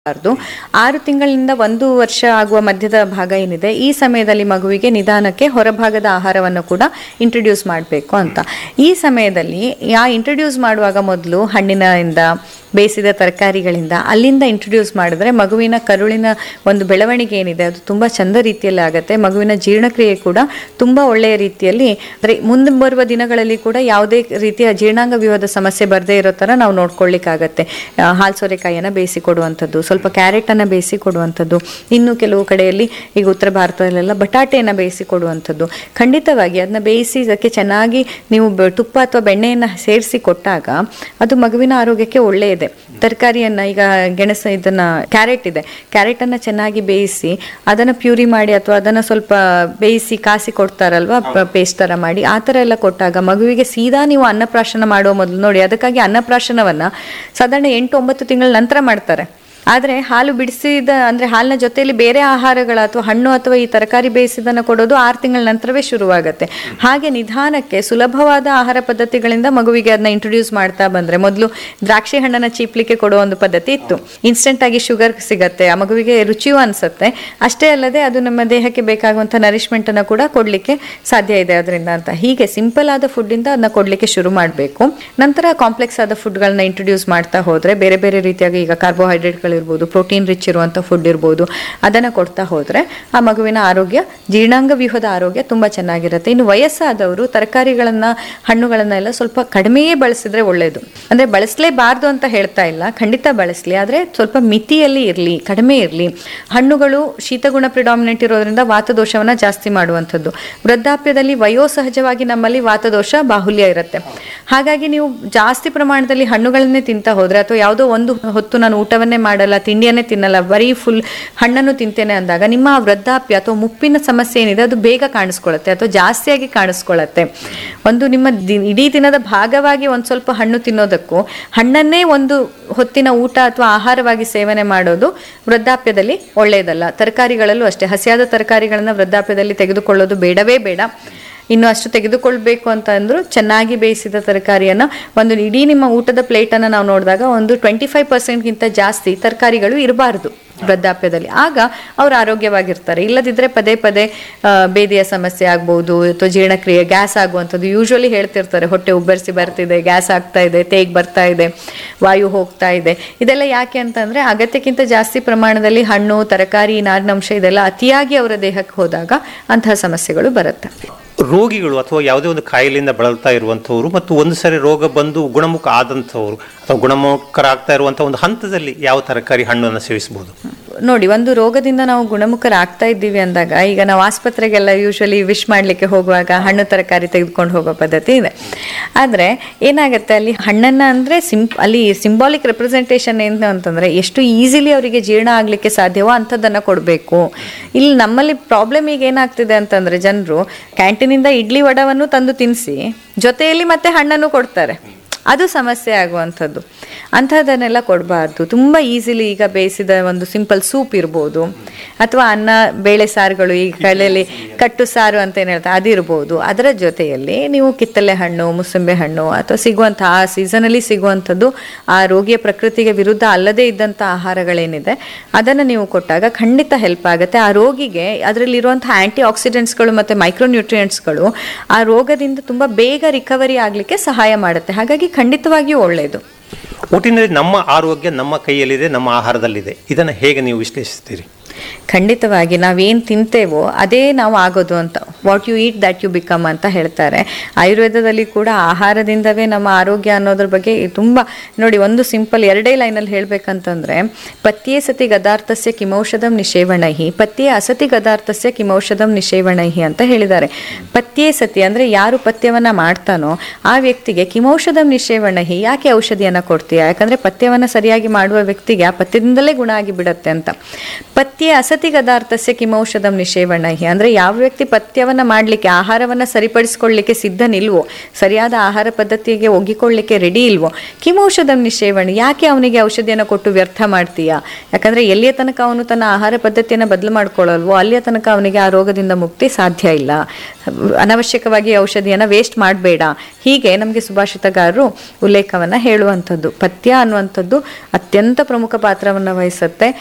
ಬಾರ್ದು ಆರು ತಿಂಗಳಿಂದ ಒಂದು ವರ್ಷ ಆಗುವ ಮಧ್ಯದ ಭಾಗ ಏನಿದೆ ಈ ಸಮಯದಲ್ಲಿ ಮಗುವಿಗೆ ನಿಧಾನಕ್ಕೆ ಹೊರಭಾಗದ ಆಹಾರವನ್ನು ಕೂಡ ಇಂಟ್ರೊಡ್ಯೂಸ್ ಮಾಡಬೇಕು ಅಂತ ಈ ಸಮಯದಲ್ಲಿ ಯಾ ಇಂಟ್ರೊಡ್ಯೂಸ್ ಮಾಡುವಾಗ ಮೊದಲು ಹಣ್ಣಿನಿಂದ ಬೇಯಿಸಿದ ತರಕಾರಿಗಳಿಂದ ಅಲ್ಲಿಂದ ಇಂಟ್ರೊಡ್ಯೂಸ್ ಮಾಡಿದ್ರೆ ಮಗುವಿನ ಕರುಳಿನ ಒಂದು ಬೆಳವಣಿಗೆ ಏನಿದೆ ಅದು ತುಂಬ ಚಂದ ರೀತಿಯಲ್ಲಿ ಆಗುತ್ತೆ ಮಗುವಿನ ಜೀರ್ಣಕ್ರಿಯೆ ಕೂಡ ತುಂಬ ಒಳ್ಳೆಯ ರೀತಿಯಲ್ಲಿ ಅಂದರೆ ಮುಂದೆ ಬರುವ ದಿನಗಳಲ್ಲಿ ಕೂಡ ಯಾವುದೇ ರೀತಿಯ ಜೀರ್ಣಾಂಗ ವ್ಯೂಹದ ಸಮಸ್ಯೆ ಬರದೇ ಇರೋ ಥರ ನಾವು ನೋಡ್ಕೊಳ್ಳಿಕ್ಕಾಗತ್ತೆ ಆ, ಹಾಲ್ ಸೋರೆಕಾಯಿಯನ್ನು ಬೇಯಿಸಿ ಕೊಡುವಂಥದ್ದು ಸ್ವಲ್ಪ ಕ್ಯಾರೆಟನ್ನು ಬೇಯಿಸಿ ಕೊಡುವಂಥದ್ದು ಇನ್ನು ಕೆಲವು ಕಡೆಯಲ್ಲಿ ಈಗ ಉತ್ತರ ಭಾರತದಲ್ಲೆಲ್ಲ ಬಟಾಟೆಯನ್ನು ಬೇಯಿಸಿ ಕೊಡುವಂಥದ್ದು ಖಂಡಿತವಾಗಿ ಅದನ್ನ ಬೇಯಿಸಿ ಇದಕ್ಕೆ ಚೆನ್ನಾಗಿ ನೀವು ಬ- ತುಪ್ಪ ಅಥವಾ ಬೆಣ್ಣೆಯನ್ನು ಸೇರಿಸಿ ಕೊಟ್ಟಾಗ ಅದು ಮಗುವಿನ ಆರೋಗ್ಯಕ್ಕೆ ಒಳ್ಳೆಯದೆ ತರಕಾರಿಯನ್ನು ಈಗ ಗೆಣಸು ಇದನ್ನ ಕ್ಯಾರೆಟ್ ಇದೆ ಕ್ಯಾರೆಟನ್ನು ಚೆನ್ನಾಗಿ ಬೇಯಿಸಿ ಅದನ್ನು ಪ್ಯೂರಿ ಮಾಡಿ ಅಥವಾ ಅದನ್ನು ಸ್ವಲ್ಪ ಬೇಯಿಸಿ ಕಾಸಿ ಕೊಡ್ತಾರಲ್ವಾ ಪೇಸ್ಟ್ ಥರ ಮಾಡಿ ಆ ಥರ ಎಲ್ಲ ಕೊಟ್ಟಾಗ ಮಗುವಿಗೆ ಸೀದಾ ನೀವು ಅನ್ನಪ್ರಾಶನ ಮಾಡುವ ಮೊದಲು ನೋಡಿ ಅದಕ್ಕಾಗಿ ಅನ್ನಪ್ರಾಶನವನ್ನು ಸಾಧಾರಣ ಎಂಟು ಒಂಬತ್ತು ತಿಂಗಳ ನಂತರ ಮಾಡ್ತಾರೆ ಆದರೆ ಹಾಲು ಬಿಡಿಸಿದ ಅಂದರೆ ಹಾಲಿನ ಜೊತೆಯಲ್ಲಿ ಬೇರೆ ಆಹಾರಗಳ ಅಥವಾ ಹಣ್ಣು ಅಥವಾ ಈ ತರಕಾರಿ ಬೇಯಿಸಿದನ್ನು ಕೊಡೋದು ಆರು ತಿಂಗಳ ನಂತರವೇ ಶುರುವಾಗುತ್ತೆ ಹಾಗೆ ನಿಧಾನಕ್ಕೆ ಸುಲಭವಾದ ಆಹಾರ ಪದ್ಧತಿಗಳಿಂದ ಮಗುವಿಗೆ ಅದನ್ನ ಇಂಟ್ರೊಡ್ಯೂಸ್ ಮಾಡ್ತಾ ಬಂದರೆ ಮೊದಲು ದ್ರಾಕ್ಷಿ ಹಣ್ಣನ್ನು ಚೀಪ್ಲಿಕ್ಕೆ ಕೊಡೋ ಒಂದು ಪದ್ಧತಿ ಇತ್ತು ಇನ್ಸ್ಟೆಂಟ್ ಆಗಿ ಶುಗರ್ ಸಿಗತ್ತೆ ಆ ಮಗುವಿಗೆ ರುಚಿಯೂ ಅನಿಸುತ್ತೆ ಅಷ್ಟೇ ಅಲ್ಲದೆ ಅದು ನಮ್ಮ ದೇಹಕ್ಕೆ ಬೇಕಾಗುವಂಥ ನರಿಶ್ಮೆಂಟನ್ನು ಕೂಡ ಕೊಡಲಿಕ್ಕೆ ಸಾಧ್ಯ ಇದೆ ಅದರಿಂದ ಅಂತ ಹೀಗೆ ಸಿಂಪಲ್ ಆದ ಫುಡ್ಡಿಂದ ಅದನ್ನ ಕೊಡಲಿಕ್ಕೆ ಶುರು ಮಾಡಬೇಕು ನಂತರ ಕಾಂಪ್ಲೆಕ್ಸ್ ಆದ ಫುಡ್ಗಳನ್ನ ಇಂಟ್ರೊಡ್ಯೂಸ್ ಮಾಡ್ತಾ ಹೋದರೆ ಬೇರೆ ಬೇರೆ ರೀತಿಯಾಗಿ ಈಗ ಕಾರ್ಬೋಹೈಡ್ರೇಟ್ಗಳಿರ್ಬೋದು ಪ್ರೋಟೀನ್ ರಿಚ್ ಇರುವಂಥ ಫುಡ್ ಇರ್ಬೋದು ಅದನ್ನು ಕೊಡ್ತಾ ಹೋದರೆ ಆ ಮಗುವಿನ ಆರೋಗ್ಯ ಜೀರ್ಣಾಂಗ ವ್ಯೂಹದ ಆರೋಗ್ಯ ತುಂಬ ಚೆನ್ನಾಗಿರುತ್ತೆ ಇನ್ನು ವಯಸ್ಸಾದವರು ತರಕಾರಿಗಳನ್ನು ಹಣ್ಣುಗಳನ್ನ ಎಲ್ಲ ಸ್ವಲ್ಪ ಕಡಿಮೆಯೇ ಬಳಸಿದ್ರೆ ಒಳ್ಳೆಯದು ಅಂದರೆ ಬಳಸಲೇಬಾರ್ದು ಅಂತ ಹೇಳ್ತಾ ಇಲ್ಲ ಖಂಡಿತ ಬಳಸಲಿ ಆದರೆ ಸ್ವಲ್ಪ ಮಿತಿಯಲ್ಲಿ ಇರಲಿ ಕಡಿಮೆ ಇರಲಿ ಹಣ್ಣುಗಳು ಶೀತಗುಣ ಪ್ರಿಡಾಮಿನೆಂಟ್ ಇರೋದ್ರಿಂದ ವಾತದೋಷವನ್ನು ಜಾಸ್ತಿ ಮಾಡುವಂಥದ್ದು ವೃದ್ಧಾಪ್ಯದಲ್ಲಿ ವಯೋಸಹಜವಾಗಿ ನಮ್ಮಲ್ಲಿ ವಾತದೋಷ ಬಾಹುಲ್ಯ ಇರುತ್ತೆ ಹಾಗಾಗಿ ನೀವು ಜಾಸ್ತಿ ಪ್ರಮಾಣದಲ್ಲಿ ಹಣ್ಣುಗಳನ್ನೇ ತಿಂತ ಹೋದ್ರೆ ಅಥವಾ ಯಾವುದೋ ಒಂದು ಹೊತ್ತು ನಾನು ಊಟವನ್ನೇ ಮಾಡಲ್ಲ ತಿಂಡಿಯನ್ನೇ ತಿನ್ನಲ್ಲ ಬರೀ ಫುಲ್ ಹಣ್ಣನ್ನು ತಿಂತೇನೆ ಅಂದಾಗ ನಿಮ್ಮ ಆ ವೃದ್ಧಾಪ್ಯ ಅಥವಾ ಮುಪ್ಪಿನ ಸಮಸ್ಯೆ ಏನಿದೆ ಅದು ಬೇಗ ಕಾಣಿಸ್ಕೊಳ್ಳುತ್ತೆ ಅಥವಾ ಜಾಸ್ತಿಯಾಗಿ ಕಾಣಿಸ್ಕೊಳ್ಳುತ್ತೆ ಒಂದು ನಿಮ್ಮ ದಿ- ಇಡೀ ದಿನದ ಭಾಗವಾಗಿ ಒಂದು ಸ್ವಲ್ಪ ಹಣ್ಣು ತಿನ್ನೋದಕ್ಕೂ ಹಣ್ಣನ್ನೇ ಒಂದು ಹೊತ್ತಿನ ಊಟ ಅಥವಾ ಆಹಾರವಾಗಿ ಸೇವನೆ ಮಾಡೋದು ವೃದ್ಧಾಪ್ಯದಲ್ಲಿ ಒಳ್ಳೆಯದಲ್ಲ ತರಕಾರಿಗಳಲ್ಲೂ ಅಷ್ಟೇ ಹಸಿಯಾದ ತರಕಾರಿಗಳನ್ನ ವೃದ್ಧಾಪ್ಯದಲ್ಲಿ ತೆಗೆದುಕೊಳ್ಳೋದು ಬೇಡವೇ ಬೇಡ ಇನ್ನು ಅಷ್ಟು ತೆಗೆದುಕೊಳ್ಬೇಕು ಅಂತ ಅಂದ್ರು ಚೆನ್ನಾಗಿ ಬೇಯಿಸಿದ ತರಕಾರಿಯನ್ನ ಒಂದು ಇಡೀ ನಿಮ್ಮ ಊಟದ ಪ್ಲೇಟನ್ನು ನಾವು ನೋಡಿದಾಗ ಒಂದು ಟ್ವೆಂಟಿ ಫೈವ್ ಪರ್ಸೆಂಟ್ಗಿಂತ ಜಾಸ್ತಿ ತರಕಾರಿಗಳು ಇರಬಾರ್ದು ವೃದ್ಧಾಪ್ಯದಲ್ಲಿ ಆಗ ಅವ್ರು ಆರೋಗ್ಯವಾಗಿರ್ತಾರೆ ಇಲ್ಲದಿದ್ದರೆ ಪದೇ ಪದೇ ಆ, ಬೇದಿಯ ಸಮಸ್ಯೆ ಆಗ್ಬೋದು ಅಥವಾ ಜೀರ್ಣಕ್ರಿಯೆ ಗ್ಯಾಸ್ ಆಗುವಂಥದ್ದು ಯೂಶ್ವಲಿ ಹೇಳ್ತಿರ್ತಾರೆ ಹೊಟ್ಟೆ ಉಬ್ಬರಿಸಿ ಬರ್ತಿದೆ ಗ್ಯಾಸ್ ಆಗ್ತಾ ಇದೆ ತೇಗ್ ಬರ್ತಾ ಇದೆ ವಾಯು ಹೋಗ್ತಾ ಇದೆ ಇದೆಲ್ಲ ಯಾಕೆ ಅಂತಂದ್ರೆ ಅಗತ್ಯಕ್ಕಿಂತ ಜಾಸ್ತಿ ಪ್ರಮಾಣದಲ್ಲಿ ಹಣ್ಣು ತರಕಾರಿ ನಾರಿನಂಶ ಇದೆಲ್ಲ ಅತಿಯಾಗಿ ಅವರ ದೇಹಕ್ಕೆ ಹೋದಾಗ ಅಂತಹ ಸಮಸ್ಯೆಗಳು ಬರುತ್ತೆ ರೋಗಿಗಳು ಅಥವಾ ಯಾವುದೇ ಒಂದು ಕಾಯಿಲೆಯಿಂದ ಬಳಲ್ತಾ ಇರುವಂಥವ್ರು ಮತ್ತು ಒಂದು ಸರಿ ರೋಗ ಬಂದು ಗುಣಮುಖ ಆದಂಥವ್ರು ಅಥವಾ ಗುಣಮುಖರಾಗ್ತಾ ಇರುವಂಥ ಒಂದು ಹಂತದಲ್ಲಿ ಯಾವ ತರಕಾರಿ ಹಣ್ಣನ್ನು ಸೇವಿಸಬಹುದು ನೋಡಿ ಒಂದು ರೋಗದಿಂದ ನಾವು ಗುಣಮುಖರಾಗ್ತಾ ಇದ್ದೀವಿ ಅಂದಾಗ ಈಗ ನಾವು ಆಸ್ಪತ್ರೆಗೆಲ್ಲ ಯೂಶ್ವಲಿ ವಿಶ್ ಮಾಡಲಿಕ್ಕೆ ಹೋಗುವಾಗ ಹಣ್ಣು ತರಕಾರಿ ತೆಗೆದುಕೊಂಡು ಹೋಗೋ ಪದ್ಧತಿ ಇದೆ ಆದರೆ ಏನಾಗುತ್ತೆ ಅಲ್ಲಿ ಹಣ್ಣನ್ನು ಅಂದರೆ ಸಿಂಪ್ ಅಲ್ಲಿ ಸಿಂಬಾಲಿಕ್ ರೆಪ್ರೆಸೆಂಟೇಷನ್ ಏನು ಅಂತಂದರೆ ಎಷ್ಟು ಈಸಿಲಿ ಅವರಿಗೆ ಜೀರ್ಣ ಆಗಲಿಕ್ಕೆ ಸಾಧ್ಯವೋ ಅಂಥದ್ದನ್ನು ಕೊಡಬೇಕು ಇಲ್ಲಿ ನಮ್ಮಲ್ಲಿ ಪ್ರಾಬ್ಲಮ್ ಈಗ ಏನಾಗ್ತಿದೆ ಅಂತಂದರೆ ಜನರು ಕ್ಯಾಂಟೀನಿಂದ ಇಡ್ಲಿ ವಡವನ್ನು ತಂದು ತಿನ್ನಿಸಿ ಜೊತೆಯಲ್ಲಿ ಮತ್ತೆ ಹಣ್ಣನ್ನು ಕೊಡ್ತಾರೆ ಅದು ಸಮಸ್ಯೆ ಆಗುವಂಥದ್ದು ಅಂಥದ್ದನ್ನೆಲ್ಲ ಕೊಡಬಾರ್ದು ತುಂಬ ಈಸಿಲಿ ಈಗ ಬೇಯಿಸಿದ ಒಂದು ಸಿಂಪಲ್ ಸೂಪ್ ಇರ್ಬೋದು ಅಥವಾ ಅನ್ನ ಬೇಳೆ ಸಾರುಗಳು ಈ ಕಲೆಯಲ್ಲಿ ಕಟ್ಟು ಸಾರು ಅಂತ ಏನು ಹೇಳ್ತಾರೆ ಅದಿರ್ಬೋದು ಅದರ ಜೊತೆಯಲ್ಲಿ ನೀವು ಕಿತ್ತಳೆ ಹಣ್ಣು ಮುಸಂಬೆ ಹಣ್ಣು ಅಥವಾ ಸಿಗುವಂಥ ಆ ಸೀಸನಲ್ಲಿ ಸಿಗುವಂಥದ್ದು ಆ ರೋಗಿಯ ಪ್ರಕೃತಿಗೆ ವಿರುದ್ಧ ಅಲ್ಲದೇ ಇದ್ದಂಥ ಆಹಾರಗಳೇನಿದೆ ಅದನ್ನು ನೀವು ಕೊಟ್ಟಾಗ ಖಂಡಿತ ಹೆಲ್ಪ್ ಆಗುತ್ತೆ ಆ ರೋಗಿಗೆ ಅದರಲ್ಲಿರುವಂಥ ಆಂಟಿ ಆಕ್ಸಿಡೆಂಟ್ಸ್ಗಳು ಮತ್ತು ಮೈಕ್ರೋನ್ಯೂಟ್ರಿಯೆಂಟ್ಸ್ಗಳು ಆ ರೋಗದಿಂದ ತುಂಬ ಬೇಗ ರಿಕವರಿ ಆಗಲಿಕ್ಕೆ ಸಹಾಯ ಮಾಡುತ್ತೆ ಹಾಗಾಗಿ ಖಂಡಿತವಾಗಿಯೂ ಒಳ್ಳೆಯದು ಒಟ್ಟಿನಲ್ಲಿ ನಮ್ಮ ಆರೋಗ್ಯ ನಮ್ಮ ಕೈಯಲ್ಲಿದೆ ನಮ್ಮ ಆಹಾರದಲ್ಲಿದೆ ಇದನ್ನು ಹೇಗೆ ನೀವು ವಿಶ್ಲೇಷಿಸ್ತೀರಿ ಖಂಡಿತವಾಗಿ ನಾವೇನು ತಿಂತೇವೋ ಅದೇ ನಾವು ಆಗೋದು ಅಂತ what you eat that you become ಅಂತ ಹೇಳ್ತಾರೆ ಆಯುರ್ವೇದದಲ್ಲಿ ಕೂಡ ಆಹಾರದಿಂದವೇ ನಮ್ಮ ಆರೋಗ್ಯ ಅನ್ನೋದ್ರ ಬಗ್ಗೆ ತುಂಬ ನೋಡಿ ಒಂದು ಸಿಂಪಲ್ ಎರಡೇ ಲೈನಲ್ಲಿ ಹೇಳ್ಬೇಕಂತಂದ್ರೆ ಪತ್ಯೇ ಸತಿ ಗದಾರ್ಥಸ್ಯ ಕಿಮೌಷಧಂ ನಿಷೇವಣೈಹಿ ಪತ್ಯೇ ಅಸತಿ ಗದಾರ್ಥಸ್ಯ ಕಿಮೌಷಧಂ ನಿಷೇವಣೈಹಿ ಅಂತ ಹೇಳಿದ್ದಾರೆ ಪತ್ಯೇ ಸತಿ ಅಂದರೆ ಯಾರು ಪಥ್ಯವನ್ನ ಮಾಡ್ತಾನೋ ಆ ವ್ಯಕ್ತಿಗೆ ಕಿಮೌಷಧಂ ನಿಷೇವಣೈಹಿ ಯಾಕೆ ಔಷಧಿಯನ್ನ ಕೊಡ್ತೀಯಾ ಯಾಕಂದ್ರೆ ಪಥ್ಯವನ್ನ ಸರಿಯಾಗಿ ಮಾಡುವ ವ್ಯಕ್ತಿಗೆ ಆ ಪಥ್ಯದಿಂದಲೇ ಗುಣ ಆಗಿ ಬಿಡತ್ತೆ ಅಂತ ಪಥ್ಯ ಅಸತಿ ಗದಾರ್ಥಸ್ಯ ಕಿಮೌಷಧಂ ನಿಷೇವಣೈಹಿ ಅಂದ್ರೆ ಯಾವ ವ್ಯಕ್ತಿ ಪಥ್ಯವನ್ನ ಪಥ್ಯವನ್ನ ಮಾಡಲಿಕ್ಕೆ ಆಹಾರವನ್ನ ಸರಿಪಡಿಸಿಕೊಳ್ಳಿಕ್ಕೆ ಸಿದ್ಧನಿಲ್ವೋ ಸರಿಯಾದ ಆಹಾರ ಪದ್ಧತಿಗೆ ಒಗ್ಗಿಕೊಳ್ಳಿಕ್ಕೆ ರೆಡಿ ಇಲ್ವೋ ಕಿಮೌಷಧಂ ನಿಷೇವಣೆ ಯಾಕೆ ಅವನಿಗೆ ಔಷಧಿಯನ್ನು ಕೊಟ್ಟು ವ್ಯರ್ಥ ಮಾಡ್ತೀಯಾ ಯಾಕಂದ್ರೆ ಎಲ್ಲಿಯ ತನಕ ಅವನು ತನ್ನ ಆಹಾರ ಪದ್ಧತಿಯನ್ನು ಬದಲು ಮಾಡ್ಕೊಳ್ಳಲ್ವೋ ಅಲ್ಲಿಯ ತನಕ ಅವನಿಗೆ ಆ ರೋಗದಿಂದ ಮುಕ್ತಿ ಸಾಧ್ಯ ಇಲ್ಲ ಅನವಶ್ಯಕವಾಗಿ ಔಷಧಿಯನ್ನು ವೇಸ್ಟ್ ಮಾಡಬೇಡ ಹೀಗೆ ನಮಗೆ ಸುಭಾಷಿತಗಾರರು ಉಲ್ಲೇಖವನ್ನ ಹೇಳುವಂಥದ್ದು ಪಥ್ಯ ಅನ್ನುವಂಥದ್ದು ಅತ್ಯಂತ ಪ್ರಮುಖ ಪಾತ್ರವನ್ನು ವಹಿಸುತ್ತೆ